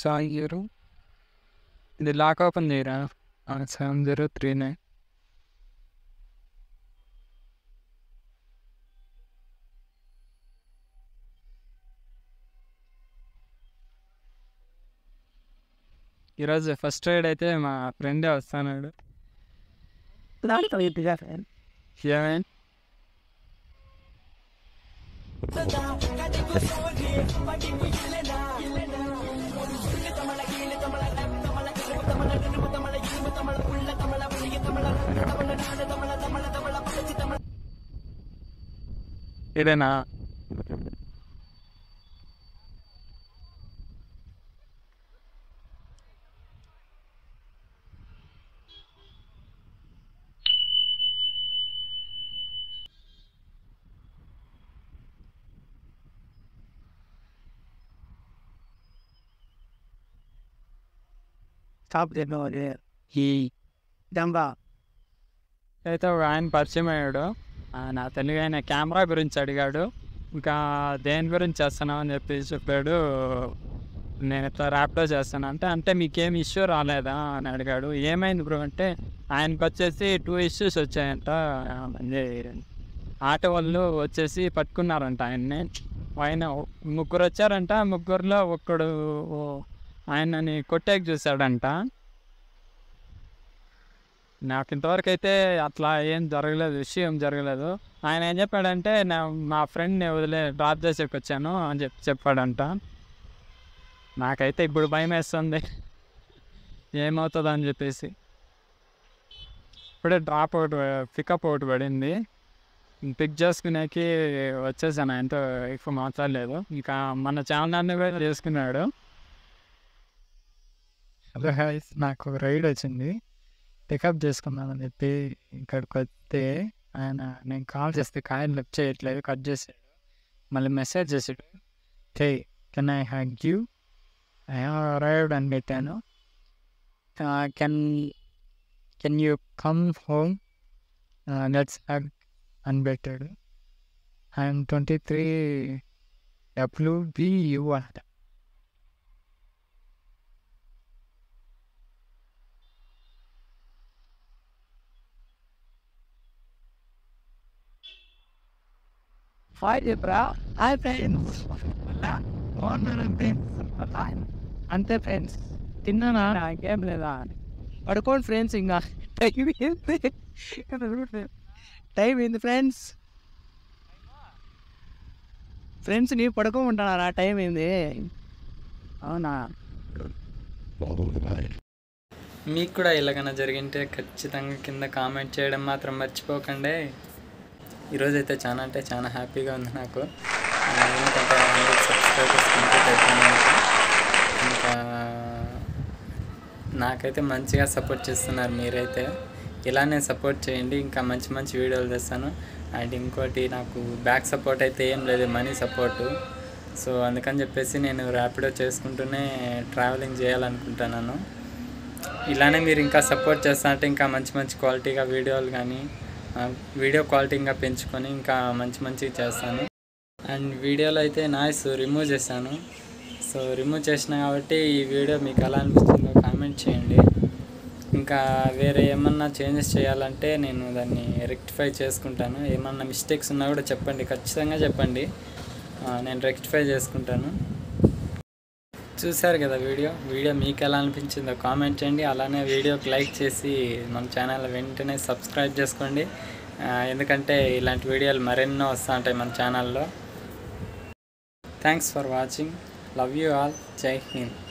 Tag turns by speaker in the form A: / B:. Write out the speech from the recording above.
A: సాయి గారు ఇది lock open చేయరా సెవెన్ జీరో త్రీ నైన్ ఈరోజు ఫస్ట్ రైడ్ అయితే మా ఫ్రెండే వస్తాడు ఏమైంది ఇదేనా
B: స్టాప్ చేయడం
A: ఈ
B: డంబా
A: అయితే ఒక ఆయన పరిచయం అయ్యాడు ఆ, నా తెలుగు ఆయన కెమెరా గురించి అడిగాడు ఇంకా దేని గురించి చేస్తున్నావు అని చెప్పి చెప్పాడు నేను ఇట్లా ర్యాప్లో చేస్తాను అంటే అంటే మీకేం ఇష్యూ రాలేదా అని అడిగాడు ఏమైంది బ్రో అంటే ఆయనకు వచ్చేసి టూ ఇష్యూస్ వచ్చాయంట ఆ, అంటే ఆటో వాళ్ళు వచ్చేసి పట్టుకున్నారంట ఆయన్ని ఆయన ముగ్గురు వచ్చారంట ముగ్గురులో ఒక్కడు ఆయనని కొట్టేకి చూశాడంట నాకు ఇంతవరకు అయితే అట్లా ఏం జరగలేదు విషయం జరగలేదు ఆయన ఏం చెప్పాడంటే నా మా ఫ్రెండ్ని వదిలే డ్రాప్ చేసేకి వచ్చాను అని చెప్పి చెప్పాడంట నాకైతే ఇప్పుడు భయం వేస్తుంది ఏమవుతుందో అని చెప్పేసి ఇప్పుడే డ్రాప్ ఒకటి పికప్ ఒకటి పడింది పిక్ చేసుకునేకి వచ్చేసాను ఆయనతో ఎక్కువ మాట్లాడలేదు ఇంకా మన ఛానల్ కూడా చేసుకున్నాడు హలో హాయ్స్ నాకు ఒక రైడ్ వచ్చింది పికప్ చేసుకున్నానని చెప్పి ఇక్కడికి వస్తే ఆయన నేను కాల్ చేస్తే కాయలు లిఫ్ట్ చేయట్లేదు కట్ చేసాడు మళ్ళీ మెసేజ్ చేసాడు hey can I hack you I arrived అని పెట్టాను can can you come home let's hack అని పెట్టాడు I'm twenty three W B U అంట
B: హాయ్ చెప్పరా హాయ్ ఫ్రెండ్స్ అంతే ఫ్రెండ్స్ తిన్నానా నాకేం లేదా పడుకోండి ఫ్రెండ్స్ ఇంకా టైం ఏంది టైం ఏంది ఫ్రెండ్స్ ఫ్రెండ్స్ నీ పడుకోమంటున్నారా టైం ఏంది అవునా
A: మీకు కూడా ఇలాగైనా జరిగింటే ఖచ్చితంగా కింద కామెంట్ చేయడం మాత్రం మర్చిపోకండి ఈరోజైతే చాలా అంటే చాలా హ్యాపీగా ఉంది నాకు ఆ, ఎందుకంటే హండ్రెడ్ సబ్స్క్రైబర్స్ కంప్లీట్ అయిపోయినాక ఇంకా నాకైతే మంచిగా సపోర్ట్ చేస్తున్నారు మీరైతే ఇలానే సపోర్ట్ చేయండి ఇంకా మంచి మంచి వీడియోలు తెస్తాను అండ్ ఇంకోటి నాకు బ్యాక్ సపోర్ట్ అయితే ఏం లేదు మనీ సపోర్టు సో అందుకని చెప్పేసి నేను ర్యాపిడో చేసుకుంటూనే ట్రావెలింగ్ చేయాలనుకుంటున్నాను ఇలానే మీరు ఇంకా సపోర్ట్ చేస్తా అంటే ఇంకా మంచి మంచి క్వాలిటీగా వీడియోలు కానీ ఆ, వీడియో క్వాలిటీ ఇంకా పెంచుకొని ఇంకా మంచి మంచిగా చేస్తాను అండ్ వీడియోలో అయితే నాయిస్ రిమూవ్ చేశాను సో రిమూవ్ చేసిన కాబట్టి ఈ వీడియో మీకు ఎలా అనిపిస్తుందో కామెంట్ చేయండి ఇంకా వేరే ఏమన్నా చేంజెస్ చేయాలంటే నేను దాన్ని రెక్టిఫై చేసుకుంటాను ఏమన్నా మిస్టేక్స్ ఉన్నా కూడా చెప్పండి ఖచ్చితంగా చెప్పండి ఆ, నేను రెక్టిఫై చేసుకుంటాను చూశారు కదా వీడియో వీడియో మీకు ఎలా అనిపించిందో కామెంట్ చేయండి అలానే వీడియోకి లైక్ చేసి మన ఛానల్ వెంటనే సబ్స్క్రైబ్ చేసుకోండి ఆ, ఎందుకంటే ఇలాంటి వీడియోలు మరెన్నో వస్తూ ఉంటాయి మన ఛానల్లో thanks for watching love you all Jai Hind